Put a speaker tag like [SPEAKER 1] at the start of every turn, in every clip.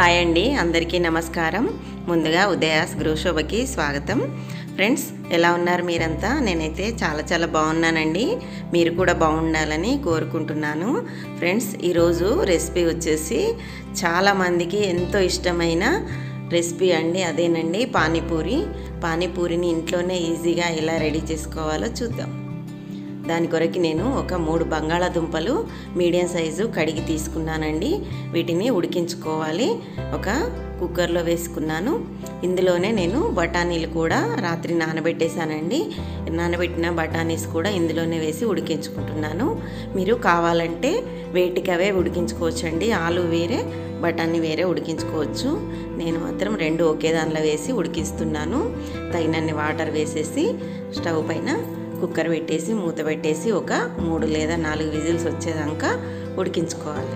[SPEAKER 1] hi అండి అందరికీ నమస్కారం ముందుగా ఉదయాస్ గృహశోభకి స్వాగతం ఫ్రెండ్స్ ఎలా ఉన్నారు మీరంతా నేనైతే చాలా చాలా బాగున్నానండి మీరు కూడా బాగుండాలని కోరుకుంటున్నాను ఫ్రెండ్స్ ఈరోజు రెసిపీ వచ్చేసి చాలామందికి ఎంతో ఇష్టమైన రెసిపీ అండి అదేనండి పానీపూరి పానీపూరిని ఇంట్లోనే ఈజీగా ఎలా రెడీ చేసుకోవాలో చూద్దాం దాని కొరకు నేను ఒక మూడు బంగాళాదుంపలు మీడియం సైజు కడిగి తీసుకున్నానండి వీటిని ఉడికించుకోవాలి ఒక కుక్కర్లో వేసుకున్నాను ఇందులోనే నేను బఠానీలు కూడా రాత్రి నానబెట్టేశానండి నానబెట్టిన బఠానీస్ కూడా ఇందులోనే వేసి ఉడికించుకుంటున్నాను మీరు కావాలంటే వేటికవే ఉడికించుకోవచ్చండి ఆలు వేరే బఠానీ వేరే ఉడికించుకోవచ్చు నేను మాత్రం రెండు ఒకే దానిలో వేసి ఉడికిస్తున్నాను తగినన్ని వాటర్ వేసేసి స్టవ్ పైన కుక్కర్ పెట్టేసి మూత పెట్టేసి ఒక మూడు లేదా నాలుగు విజిల్స్ వచ్చేదాకా ఉడికించుకోవాలి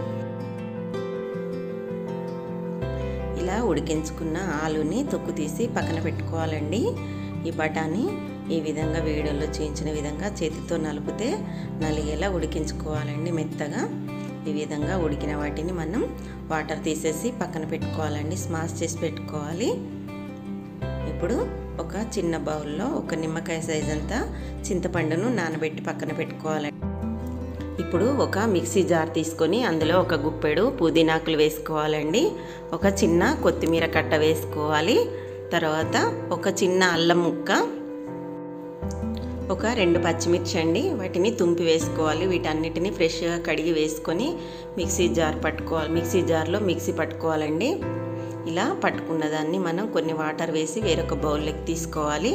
[SPEAKER 1] ఇలా ఉడికించుకున్న ఆలుని తొక్కు తీసి పక్కన పెట్టుకోవాలండి ఈ బఠానీ ఈ విధంగా వీడియోలో చేయించిన విధంగా చేతితో నలిపితే నలిగేలా ఉడికించుకోవాలండి మెత్తగా ఈ విధంగా ఉడికిన వాటిని మనం వాటర్ తీసేసి పక్కన పెట్టుకోవాలండి స్మాష్ చేసి పెట్టుకోవాలి ఇప్పుడు ఒక చిన్న బౌల్లో ఒక నిమ్మకాయ సైజ్ అంతా చింతపండును నానబెట్టి పక్కన పెట్టుకోవాలి ఇప్పుడు ఒక మిక్సీ జార్ తీసుకొని అందులో ఒక గుప్పెడు పుదీనాకులు వేసుకోవాలండి ఒక చిన్న కొత్తిమీర కట్ట వేసుకోవాలి తర్వాత ఒక చిన్న అల్లం ముక్క ఒక రెండు పచ్చిమిర్చి అండి వాటిని తుంపి వేసుకోవాలి వీటన్నిటిని ఫ్రెష్గా కడిగి వేసుకొని మిక్సీ జార్ పట్టుకోవాలి మిక్సీ జార్లో మిక్సీ పట్టుకోవాలండి ఇలా పట్టుకున్న దాన్ని మనం కొన్ని వాటర్ వేసి వేరొక బౌల్లోకి తీసుకోవాలి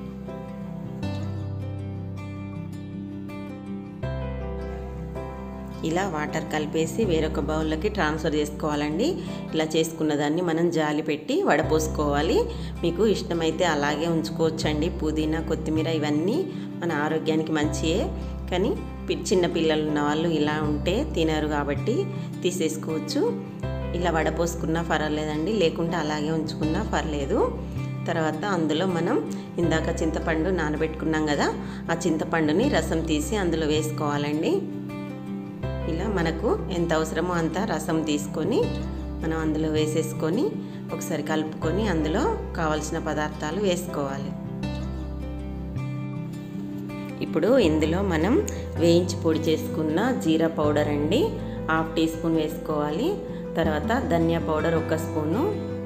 [SPEAKER 1] ఇలా వాటర్ కలిపేసి వేరొక బౌల్లోకి ట్రాన్స్ఫర్ చేసుకోవాలండి ఇలా చేసుకున్న దాన్ని మనం జాలి పెట్టి వడపోసుకోవాలి మీకు ఇష్టమైతే అలాగే ఉంచుకోవచ్చండి పుదీనా కొత్తిమీర ఇవన్నీ మన ఆరోగ్యానికి మంచియే కానీ చిన్న పిల్లలు ఉన్న వాళ్ళు ఇలా ఉంటే తినరు కాబట్టి తీసేసుకోవచ్చు ఇలా వడపోసుకున్నా పర్వాలేదండి లేకుంటే అలాగే ఉంచుకున్నా పర్లేదు తర్వాత అందులో మనం ఇందాక చింతపండు నానబెట్టుకున్నాం కదా ఆ చింతపండుని రసం తీసి అందులో వేసుకోవాలండి ఇలా మనకు ఎంత అవసరమో అంత రసం తీసుకొని మనం అందులో వేసేసుకొని ఒకసారి కలుపుకొని అందులో కావలసిన పదార్థాలు వేసుకోవాలి ఇప్పుడు ఇందులో మనం వేయించి పొడి చేసుకున్న జీరా పౌడర్ అండి హాఫ్ టీ స్పూన్ వేసుకోవాలి తర్వాత ధనియా పౌడర్ ఒక spoon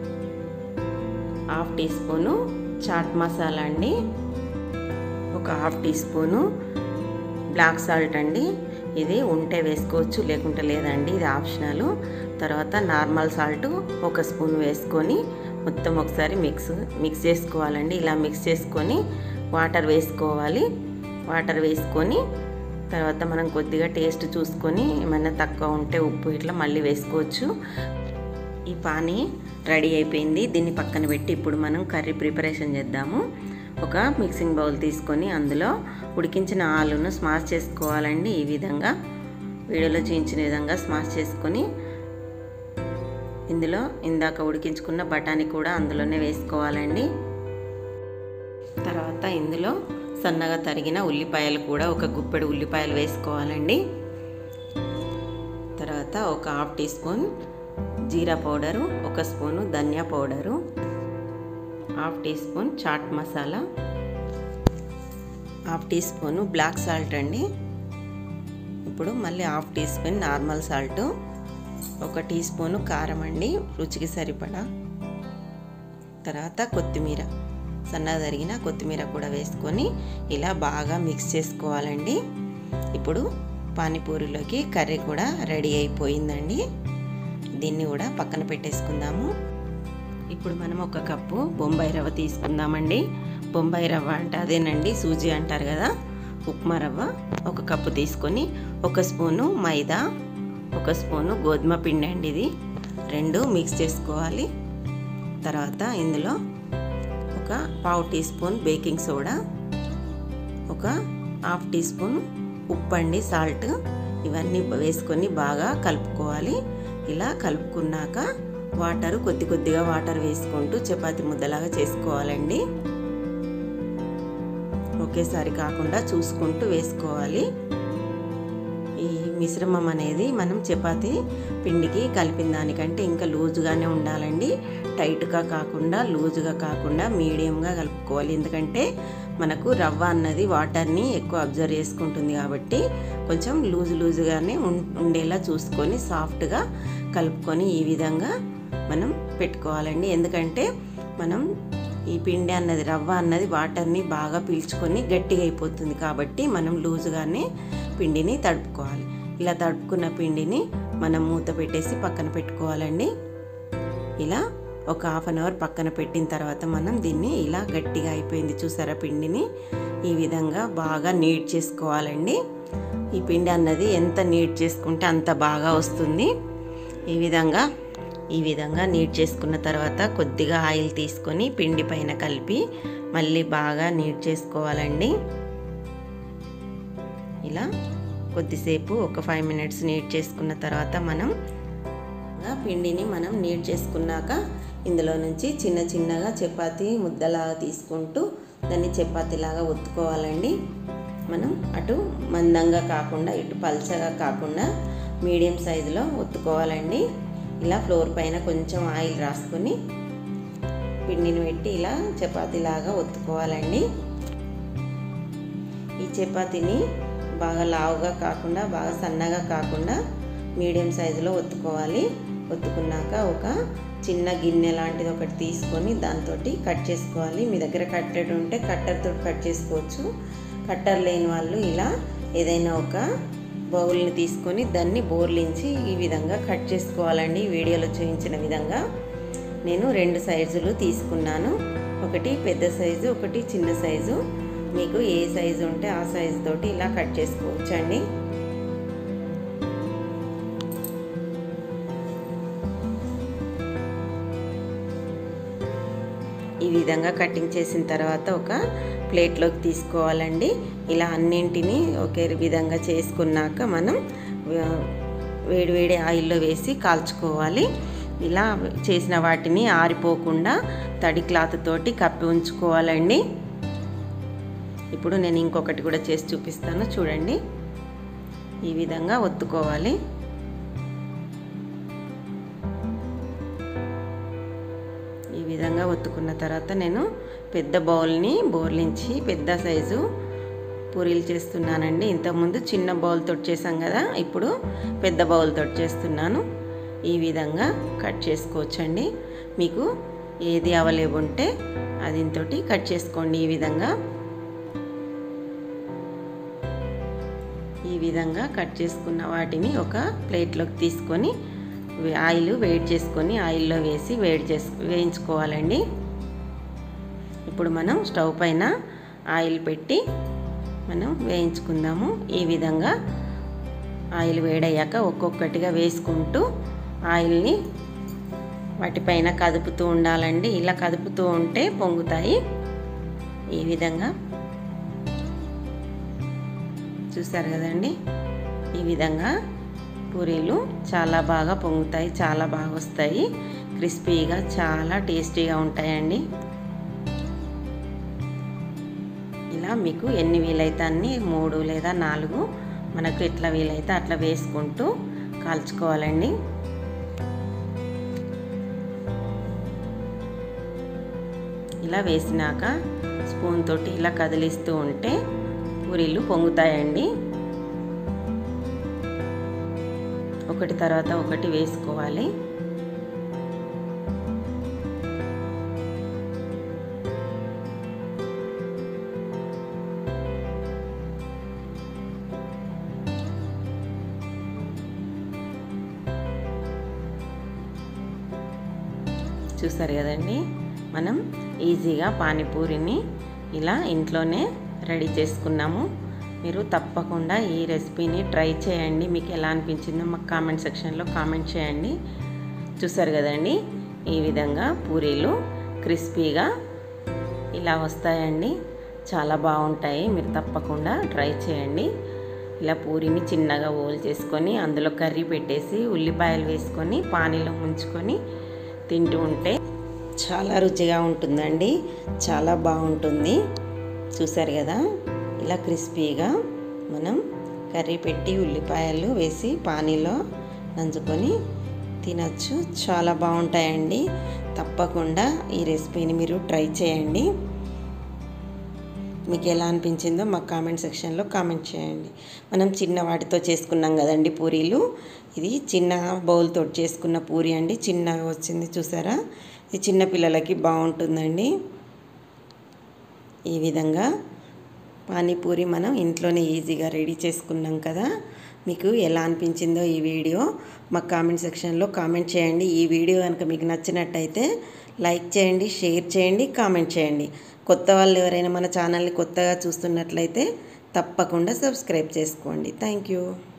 [SPEAKER 1] half teaspoon chaat masala అండి ఒక half teaspoon black salt అండి ఇది ఉంటే వేసుకోవచ్చు లేకుంటే లేదండి ఇది ఆప్షనల్ తర్వాత నార్మల్ సాల్ట్ ఒక స్పూన్ వేసుకొని మొత్తం ఒకసారి మిక్స్ మిక్స్ చేసుకోవాలండి ఇలా మిక్స్ చేసుకొని వాటర్ వేసుకోవాలి వాటర్ వేసుకొని తర్వాత మనం కొద్దిగా టేస్ట్ చూసుకొని ఏమైనా తక్కువ ఉంటే ఉప్పు ఇట్లా మళ్ళీ వేసుకోవచ్చు ఈ పానీ రెడీ అయిపోయింది దీన్ని పక్కన పెట్టి ఇప్పుడు మనం కర్రీ ప్రిపరేషన్ చేద్దాము ఒక మిక్సింగ్ బౌల్ తీసుకొని అందులో ఉడికించిన ఆలును స్మాష్ చేసుకోవాలండి ఈ విధంగా వీడియోలో చూపించిన విధంగా స్మాష్ చేసుకొని ఇందులో ఇందాక ఉడికించుకున్న బఠానీ కూడా అందులోనే వేసుకోవాలండి తర్వాత ఇందులో సన్నగా తరిగిన ఉల్లిపాయలు కూడా ఒక గుప్పెడు ఉల్లిపాయలు వేసుకోవాలండి తర్వాత ఒక హాఫ్ టీ స్పూన్ జీరా పౌడరు ఒక స్పూను ధనియా powder half teaspoon chaat masala half teaspoon black salt అండి ఇప్పుడు మళ్ళీ half teaspoon normal salt ఒక టీ స్పూను కారం అండి రుచికి సరిపడా తర్వాత కొత్తిమీర సన్నగా తరిగిన కొత్తిమీర కూడా వేసుకొని ఇలా బాగా మిక్స్ చేసుకోవాలండి ఇప్పుడు పానీపూరిలోకి కర్రీ కూడా రెడీ అయిపోయిందండి దీన్ని కూడా పక్కన పెట్టేసుకుందాము ఇప్పుడు మనం ఒక కప్పు బొంబాయి రవ్వ తీసుకుందామండి బొంబాయి రవ్వ అంటే అదేనండి సూజీ అంటారు కదా ఉప్మా రవ్వ ఒక కప్పు తీసుకొని ఒక స్పూను మైదా ఒక స్పూను గోధుమ పిండి అండి ఇది రెండు మిక్స్ చేసుకోవాలి తర్వాత ఇందులో ఒక పావు టీ స్పూన్ బేకింగ్ సోడా ఒక హాఫ్ టీ స్పూన్ ఉప్పు అండి సాల్ట్ ఇవన్నీ వేసుకొని బాగా కలుపుకోవాలి ఇలా కలుపుకున్నాక వాటర్ కొద్ది కొద్దిగా వాటర్ వేసుకుంటూ చపాతి ముద్దలాగా చేసుకోవాలండి ఒకేసారి కాకుండా చూసుకుంటూ వేసుకోవాలి ఈ మిశ్రమం అనేది మనం చపాతి పిండికి కలిపిన దానికంటే ఇంకా లూజుగానే ఉండాలండి టైట్గా కాకుండా లూజుగా కాకుండా మీడియంగా కలుపుకోవాలి ఎందుకంటే మనకు రవ్వ అన్నది వాటర్ని ఎక్కువ అబ్జర్వ్ చేసుకుంటుంది కాబట్టి కొంచెం లూజు లూజుగానే ఉండేలా చూసుకొని సాఫ్ట్గా కలుపుకొని ఈ విధంగా మనం పెట్టుకోవాలండి ఎందుకంటే మనం ఈ పిండి అన్నది రవ్వ అన్నది వాటర్ని బాగా పీల్చుకొని గట్టిగా అయిపోతుంది కాబట్టి మనం లూజుగానే పిండిని తడుపుకోవాలి ఇలా తడుపుకున్న పిండిని మనం మూత పెట్టేసి పక్కన పెట్టుకోవాలండి ఇలా ఒక హాఫ్ అన్ అవర్ పక్కన పెట్టిన తర్వాత మనం దీన్ని ఇలా గట్టిగా అయిపోయింది చూసారా పిండిని ఈ విధంగా బాగా నీట్ చేసుకోవాలండి ఈ పిండి అన్నది ఎంత నీట్ చేసుకుంటే అంత బాగా వస్తుంది ఈ విధంగా ఈ విధంగా నీట్ చేసుకున్న తర్వాత కొద్దిగా ఆయిల్ తీసుకొని పిండి పైన కలిపి మళ్ళీ బాగా నీట్ చేసుకోవాలండి ఇలా కొద్దిసేపు ఒక ఫైవ్ మినిట్స్ నీట్ చేసుకున్న తర్వాత మనం పిండిని మనం నీట్ చేసుకున్నాక ఇందులో నుంచి చిన్న చిన్నగా చపాతి ముద్దలాగా తీసుకుంటూ దాన్ని చపాతీలాగా ఒత్తుకోవాలండి మనం అటు మందంగా కాకుండా ఇటు పల్చగా కాకుండా మీడియం సైజులో ఒత్తుకోవాలండి ఇలా ఫ్లోర్ పైన కొంచెం ఆయిల్ రాసుకొని పిండిని పెట్టి ఇలా చపాతీలాగా ఒత్తుకోవాలండి ఈ చపాతీని బాగా లావుగా కాకుండా బాగా సన్నగా కాకుండా మీడియం సైజులో ఒత్తుకోవాలి ఒత్తుకున్నాక ఒక చిన్న గిన్నె లాంటిది ఒకటి తీసుకొని దాంతో కట్ చేసుకోవాలి మీ దగ్గర కట్టర్ ఉంటే కట్టర్తో కట్ చేసుకోవచ్చు కట్టర్ లేని వాళ్ళు ఇలా ఏదైనా ఒక బౌల్ని తీసుకొని దాన్ని బోర్లించి ఈ విధంగా కట్ చేసుకోవాలండి వీడియోలో చూపించిన విధంగా నేను రెండు సైజులు తీసుకున్నాను ఒకటి పెద్ద సైజు ఒకటి చిన్న సైజు మీకు ఏ సైజు ఉంటే ఆ సైజు తోటి ఇలా కట్ చేసుకోవచ్చు అండి ఈ విధంగా కటింగ్ చేసిన తర్వాత ఒక ప్లేట్లోకి తీసుకోవాలండి ఇలా అన్నింటినీ ఒకే విధంగా చేసుకున్నాక మనం వేడి వేడి ఆయిల్లో వేసి కాల్చుకోవాలి ఇలా చేసిన వాటిని ఆరిపోకుండా తడి క్లాత్ తోటి కప్పి ఉంచుకోవాలండి ఇప్పుడు నేను ఇంకొకటి కూడా చేసి చూపిస్తాను చూడండి ఈ విధంగా ఒత్తుకోవాలి ఈ విధంగా ఒత్తుకున్న తర్వాత నేను పెద్ద బౌల్ని బోర్లించి పెద్ద సైజు పూరీలు చేస్తున్నానండి ఇంతకుముందు చిన్న బౌల్ తోటి చేసాం కదా ఇప్పుడు పెద్ద బౌల్ తోటి చేస్తున్నాను ఈ విధంగా కట్ చేసుకోవచ్చండి మీకు ఏది అవైలబుల్ ఉంటే దీంతో కట్ చేసుకోండి ఈ విధంగా ఈ విధంగా కట్ చేసుకున్న వాటిని ఒక ప్లేట్లోకి తీసుకొని ఆయిల్ వేడి చేసుకొని ఆయిల్లో వేసి వేడి చేసు వేయించుకోవాలండి ఇప్పుడు మనం స్టవ్ పైన ఆయిల్ పెట్టి మనం వేయించుకుందాము ఈ విధంగా ఆయిల్ వేడయ్యాక ఒక్కొక్కటిగా వేసుకుంటూ ఆయిల్ని వాటిపైన కదుపుతూ ఉండాలండి ఇలా కదుపుతూ ఉంటే పొంగుతాయి ఈ విధంగా చూసారు కదండి ఈ విధంగా పూరీలు చాలా బాగా పొంగుతాయి చాలా బాగా వస్తాయి క్రిస్పీగా చాలా టేస్టీగా ఉంటాయండి ఇలా మీకు ఎన్ని వీలైతే అన్ని మూడు లేదా నాలుగు మనకు ఎట్లా వీలైతే అట్లా వేసుకుంటూ కాల్చుకోవాలండి ఇలా వేసినాక స్పూన్ తోటి ఇలా కదిలిస్తూ ఉంటే పూరీలు పొంగుతాయండి ఒకటి తర్వాత ఒకటి వేసుకోవాలి చూసారు కదండి మనం ఈజీగా పానీపూరిని ఇలా ఇంట్లోనే రెడీ చేసుకున్నాము మీరు తప్పకుండా ఈ రెసిపీని ట్రై చేయండి మీకు ఎలా అనిపించిందో మాకు కామెంట్ సెక్షన్లో కామెంట్ చేయండి చూసారు కదండి ఈ విధంగా పూరీలు క్రిస్పీగా ఇలా వస్తాయండి చాలా బాగుంటాయి మీరు తప్పకుండా ట్రై చేయండి ఇలా పూరిని చిన్నగా ఓల్ చేసుకొని అందులో కర్రీ పెట్టేసి ఉల్లిపాయలు వేసుకొని పానీలో ముంచుకొని తింటూ ఉంటే చాలా రుచిగా ఉంటుందండి చాలా బాగుంటుంది చూసారు కదా ఇలా క్రిస్పీగా మనం కర్రీ పెట్టి ఉల్లిపాయలు వేసి పానీలో నంచుకొని తినచ్చు చాలా బాగుంటాయండి తప్పకుండా ఈ రెసిపీని మీరు ట్రై చేయండి మీకు ఎలా అనిపించిందో మా కామెంట్ సెక్షన్లో కామెంట్ చేయండి మనం చిన్న వాటితో చేసుకున్నాం కదండి పూరీలు ఇది చిన్న బౌల్తో చేసుకున్న పూరి అండి చిన్నగా వచ్చింది చూసారా ఇది చిన్న పిల్లలకి బాగుంటుందండి ఈ విధంగా పానీపూరి మనం ఇంట్లోనే ఈజీగా రెడీ చేసుకున్నాం కదా మీకు ఎలా అనిపించిందో ఈ వీడియో మా కామెంట్ సెక్షన్లో కామెంట్ చేయండి ఈ వీడియో కనుక మీకు నచ్చినట్టయితే లైక్ చేయండి షేర్ చేయండి కామెంట్ చేయండి కొత్త వాళ్ళు ఎవరైనా మన ఛానల్ని కొత్తగా చూస్తున్నట్లయితే తప్పకుండా సబ్స్క్రైబ్ చేసుకోండి థ్యాంక్ యూ